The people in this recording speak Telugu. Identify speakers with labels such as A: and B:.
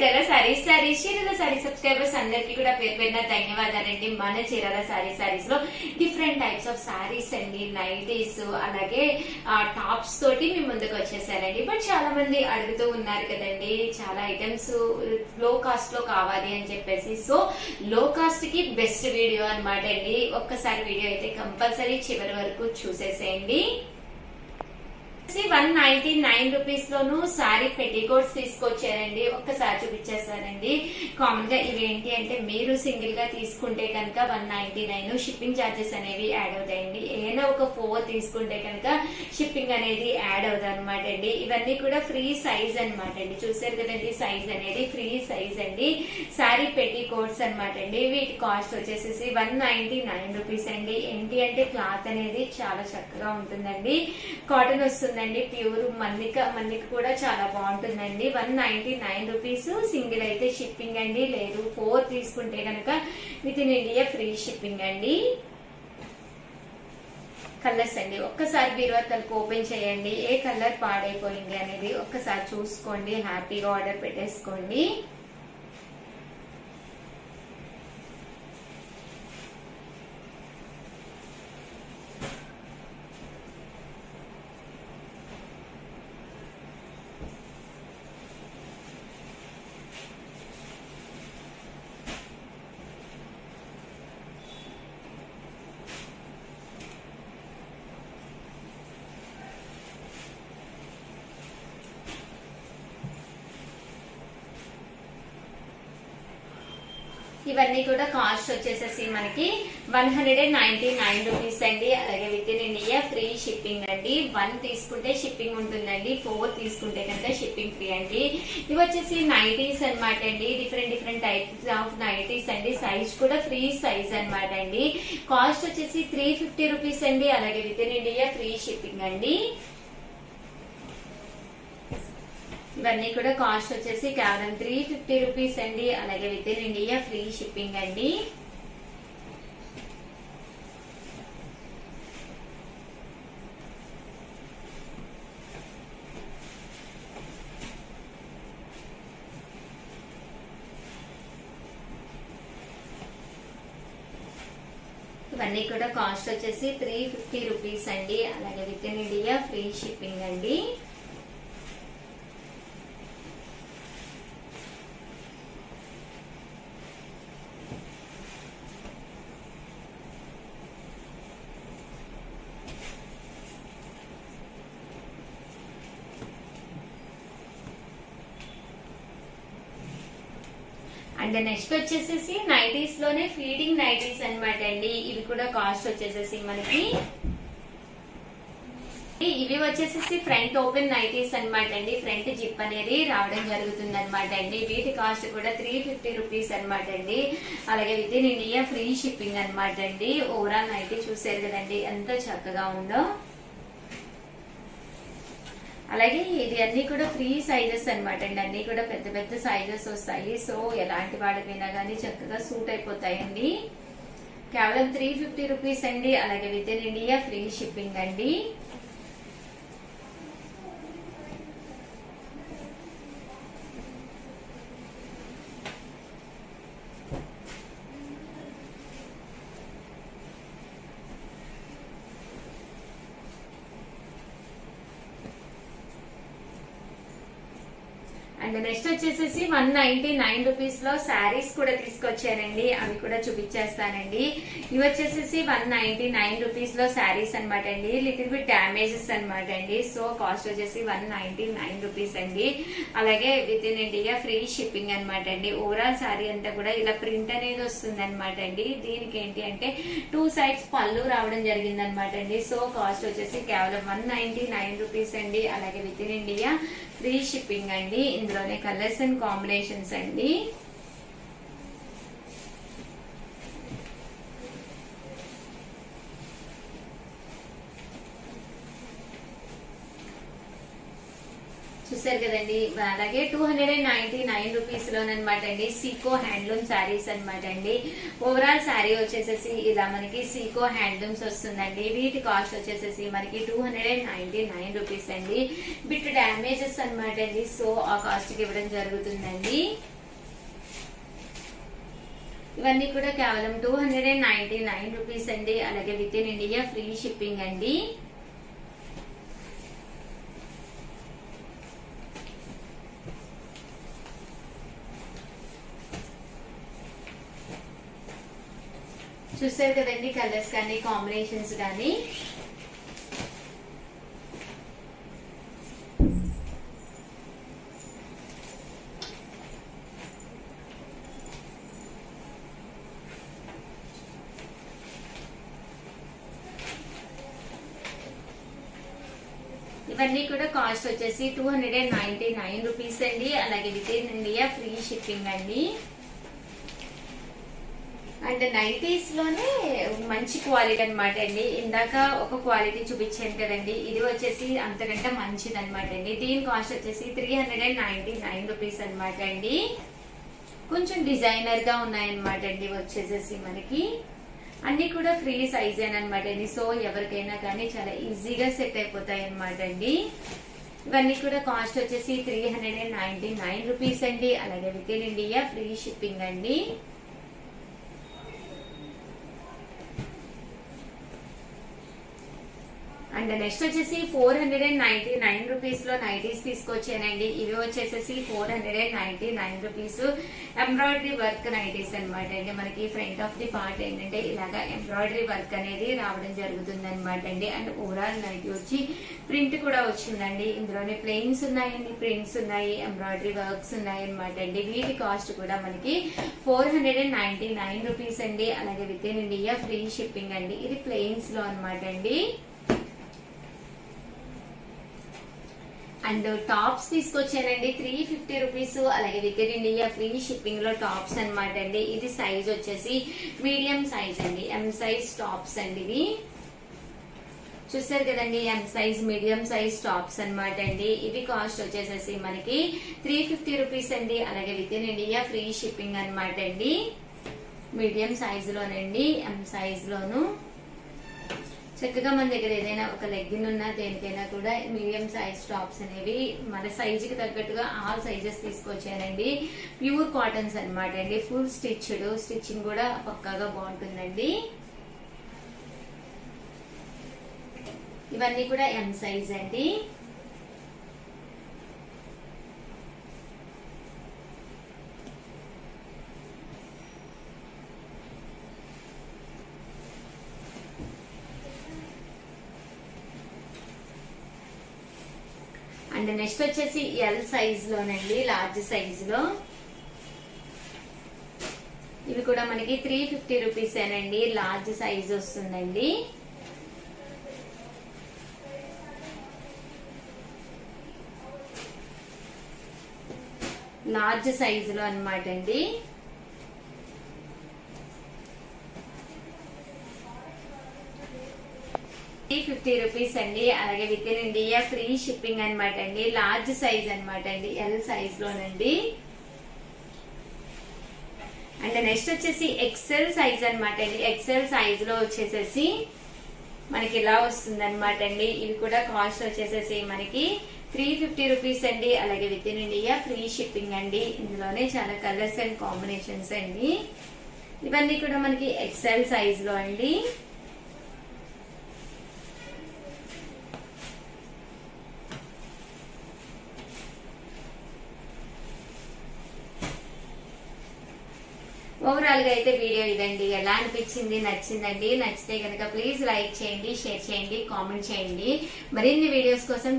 A: చీరాల సారీస్ సారీస్ చీరాల సారీ సబ్స్క్రైబర్స్ అందరికీ కూడా పేరు పేరున ధన్యవాదాలండి మన చీరాల సారీ సారీస్ లో డిఫరెంట్ టైప్స్ ఆఫ్ సారీస్ అండి నైటీస్ అలాగే టాప్స్ తోటి మీ ముందుకు వచ్చేసానండి బట్ చాలా మంది అడుగుతూ ఉన్నారు కదండి చాలా ఐటమ్స్ లో కాస్ట్ లో కావాలి అని చెప్పేసి సో లో కాస్ట్ కి బెస్ట్ వీడియో అన్నమాట అండి ఒక్కసారి వీడియో అయితే కంపల్సరీ చివరి వరకు చూసేసేయండి వన్ నైన్టీ నైన్ రూపీస్ లోను సారీ పెట్టికోట్స్ తీసుకొచ్చారండి ఒక్కసారి చూపించేస్తానండి కామన్ గా ఇవేంటి అంటే మీరు సింగిల్ గా తీసుకుంటే కనుక one ninety nine shipping charges అనేవి యాడ్ అవుతాయండి ఏదైనా ఒక ఫోర్ తీసుకుంటే కనుక షిప్పింగ్ అనేది యాడ్ అవుతుంది అనమాట అండి ఇవన్నీ కూడా ఫ్రీ సైజ్ అనమాట అండి చూసారు కదండి సైజ్ అనేది ఫ్రీ సైజ్ అండి సారీ పెట్టి కోట్స్ అనమాట అండి వీటి కాస్ట్ వచ్చేసేసి వన్ నైన్టీ నైన్ రూపీస్ అండి ఏంటి అంటే క్లాత్ అనేది చాలా చక్కగా ఉంటుందండి కాటన్ వస్తుందండి ప్యూర్ మన్నిక మన్నిక కూడా చాలా బాగుంటుందండి one ninety nine rupees single అయితే షిప్పింగ్ అండి లేదు ఫోర్ తీసుకుంటే కనుక with in India free shipping అండి కలర్స్ అండి ఒక్కసారి బీరువా తలుపు ఓపెన్ చేయండి ఏ కలర్ పాడైపోయింది అనేది ఒక్కసారి చూసుకోండి హ్యాపీగా ఆర్డర్ పెట్టేసుకోండి ఇవన్నీ కూడా కాస్ట్ వచ్చేసేసి మనకి one hundred and ninety nine rupees అండి అలాగే with in India free shipping అండి వన్ తీసుకుంటే షిప్పింగ్ ఉంటుందండి ఫోర్ తీసుకుంటే కనుక షిప్పింగ్ ఫ్రీ అండి ఇవి వచ్చేసి నైటీస్ అనమాట అండి different different types of nighties అండి సైజ్ కూడా ఫ్రీ సైజ్ అనమాట అండి కాస్ట్ వచ్చేసి త్రీ ఫిఫ్టీ రూపీస్ అండి అలాగే with in India free shipping అండి ఇవన్నీ కూడా కాస్ట్ వచ్చేసి కేవలం త్రీ ఫిఫ్టీ రూపీస్ అండి అలాగే with in India free shipping అండి ఇవన్నీ కూడా కాస్ట్ వచ్చేసి త్రీ ఫిఫ్టీ రూపీస్ అండి అలాగే with in India free shipping అండి అండ్ నెక్స్ట్ వచ్చేసేసి నైటీస్ లోనే ఫీడింగ్ నైటీస్ అన్నమాట అండి ఇవి కూడా కాస్ట్ వచ్చేసేసి మనకి ఇవి వచ్చేసేసి ఫ్రంట్ ఓపెన్ నైటీస్ అన్నమాట అండి ఫ్రంట్ జిప్ అనేది రావడం జరుగుతుంది అనమాట అండి వీటి కాస్ట్ కూడా త్రీ ఫిఫ్టీ రూపీస్ అనమాట అండి అలాగే with in India free shipping అనమాట అండి ఓవరాల్ నైటీ చూసారు కదండి ఎంత చక్కగా ఉందో అలాగే ఇది అన్ని కూడా ఫ్రీ సైజెస్ అనమాట అండి అన్ని కూడా పెద్ద పెద్ద సైజెస్ వస్తాయి సో ఎలాంటి వాడికైనా కానీ చక్కగా సూట్ అయిపోతాయండి కేవలం త్రీ ఫిఫ్టీ రూపీస్ అండి అలాగే with in India free shipping అండి అండ్ నెక్స్ట్ వచ్చేసేసి వన్ నైన్టీ నైన్ రూపీస్ లో శారీస్ కూడా తీసుకొచ్చానండి అవి కూడా చూపించేస్తానండి ఇవి వచ్చేసేసి వన్ నైన్టీ నైన్ రూపీస్ లో శారీస్ అనమాట అండి లిటిల్ బిట్ డ్యామేజెస్ అనమాట అండి సో కాస్ట్ వచ్చేసి వన్ నైన్టీ నైన్ రూపీస్ అండి అలాగే with in India free shipping అనమాట అండి ఓవరాల్ శారీ అంతా కూడా ఇలా ప్రింట్ అనేది వస్తుంది అనమాట అండి దీనికి ఏంటి అంటే టూ సైడ్స్ పళ్ళు రావడం జరిగింది అనమాట అండి సో కాస్ట్ వచ్చేసి కేవలం వన్ నైన్టీ నైన్ రూపీస్ అండి అలాగే with in India free shipping అండి ఇందులోనే కలర్స్ అండ్ కాంబినేషన్స్ అండి చూసారు కదండి అలాగే two hundred and ninety nine rupees లోనమాట అండి సీకో హ్యాండ్లూమ్ శారీస్ అనమాట అండి ఓవరాల్ శారీ వచ్చేసేసి ఇలా మనకి సీకో హ్యాండ్లూమ్స్ వస్తుందండి వీటి కాస్ట్ వచ్చేసేసి మనకి two hundred and ninety nine rupees అండి బిట్ డ్యామేజెస్ అనమాట అండి సో ఆ కాస్ట్ కి ఇవ్వడం జరుగుతుందండి ఇవన్నీ కూడా కేవలం two hundred and ninety nine rupees అండి అలాగే with in India free shipping అండి చూస్తారు కదండి కలర్స్ కానీ కాంబినేషన్స్ కానీ ఇవన్నీ కూడా కాస్ట్ వచ్చేసి two hundred and ninety nine rupees అండి అలాగే with in India free shipping అండి అండ్ నైటీస్ లోనే మంచి క్వాలిటీ అన్నమాట అండి ఇందాక ఒక క్వాలిటీ చూపించాను కదండి ఇది వచ్చేసి అంతకంటే మంచిది అనమాట అండి దీని కాస్ట్ వచ్చేసి three hundred and ninety nine rupees అనమాట అండి కొంచెం డిజైనర్ గా ఉన్నాయన్నమాట అండి ఇవి వచ్చేసేసి మనకి అన్ని కూడా ఫ్రీ సైజ్ అనమాట అండి సో ఎవరికైనా కానీ చాలా ఈజీగా సెట్ అయిపోతాయి అనమాట అండి ఇవన్నీ కూడా కాస్ట్ వచ్చేసి three hundred and ninety nine rupees అండి అలాగే with in India free shipping అండి అండ్ నెక్స్ట్ వచ్చేసి four hundred and ninety nine rupees లో నైటీస్ తీసుకొచ్చానండి ఇవి వచ్చేసేసి four hundred and ninety nine rupees embroidery work nighties అనమాట అండి మనకి ఫ్రంట్ ఆఫ్ ది పార్ట్ ఏంటంటే ఇలాగా ఎంబ్రాయిడరీ వర్క్ అనేది రావడం జరుగుతుంది అనమాట అండి అండ్ ఓవరాల్ నైటీ వచ్చి ప్రింట్ కూడా వచ్చిందండి ఇందులోనే ప్లెయిన్స్ ఉన్నాయండి ప్రింట్స్ ఉన్నాయి ఎంబ్రాయిడరీ వర్క్స్ ఉన్నాయి అనమాట అండి వీటి కాస్ట్ కూడా మనకి four hundred and ninety nine rupees అండి అలాగే with in India free shipping అండి ఇది ప్లెయిన్స్ లో అనమాట అండి అండ్ టాప్స్ తీసుకొచ్చానండి త్రీ ఫిఫ్టీ రూపీస్ అలాగే with in India free shipping లో టాప్స్ అనమాట అండి ఇది సైజ్ వచ్చేసి మీడియం సైజ్ అండి ఎం సైజ్ టాప్స్ అండి ఇవి చూసారు కదండి M size medium size tops అనమాట అండి ఇవి కాస్ట్ వచ్చేసేసి మనకి త్రీ ఫిఫ్టీ రూపీస్ అండి అలాగే with in India free shipping అనమాట అండి మీడియం సైజ్ లోనండి ఎం సైజ్ లోను చక్కగా మన దగ్గర ఏదైనా ఒక లెగ్గిన్ ఉన్నా దేనికైనా కూడా మీడియం సైజ్ టాప్స్ అనేవి మన సైజుకి తగ్గట్టుగా ఆల్ సైజెస్ తీసుకొచ్చానండి ప్యూర్ కాటన్స్ అనమాట అండి ఫుల్ స్టిచ్డ్ స్టిచ్చింగ్ కూడా పక్కాగా బాగుంటుందండి ఇవన్నీ కూడా ఎం సైజ్ అండి అండ్ నెక్స్ట్ వచ్చేసి ఎల్ సైజ్ లోనండి లార్జ్ సైజ్ లో ఇవి కూడా మనకి త్రీ ఫిఫ్టీ రూపీస్ ఏనండి లార్జ్ సైజ్ వస్తుందండి లార్జ్ సైజ్ లో అనమాట అండి త్రీ ఫిఫ్టీ రూపీస్ అండి అలాగే with in India free shipping అనమాట అండి లార్జ్ సైజ్ అనమాట అండి ఎల్ సైజ్ లోనండి అండ్ నెక్స్ట్ వచ్చేసి ఎక్సెల్ సైజ్ అనమాట అండి ఎక్సెల్ సైజ్ లో వచ్చేసేసి మనకి ఇలా వస్తుంది అనమాట అండి ఇవి కూడా కాస్ట్ వచ్చేసేసి మనకి త్రీ ఫిఫ్టీ రూపీస్ అండి అలాగే with in India free shipping అండి ఇందులోనే చాలా కలర్స్ అండ్ కాంబినేషన్స్ అండి ఇవన్నీ కూడా మనకి ఎక్సెల్ సైజ్ లో అండి ఓవరాల్ గా అయితే వీడియో ఇదండి ఎలా అనిపించింది నచ్చిందండి నచ్చితే కనుక ప్లీజ్ లైక్ చేయండి షేర్ చేయండి కామెంట్ చేయండి మరిన్ని వీడియోస్ కోసం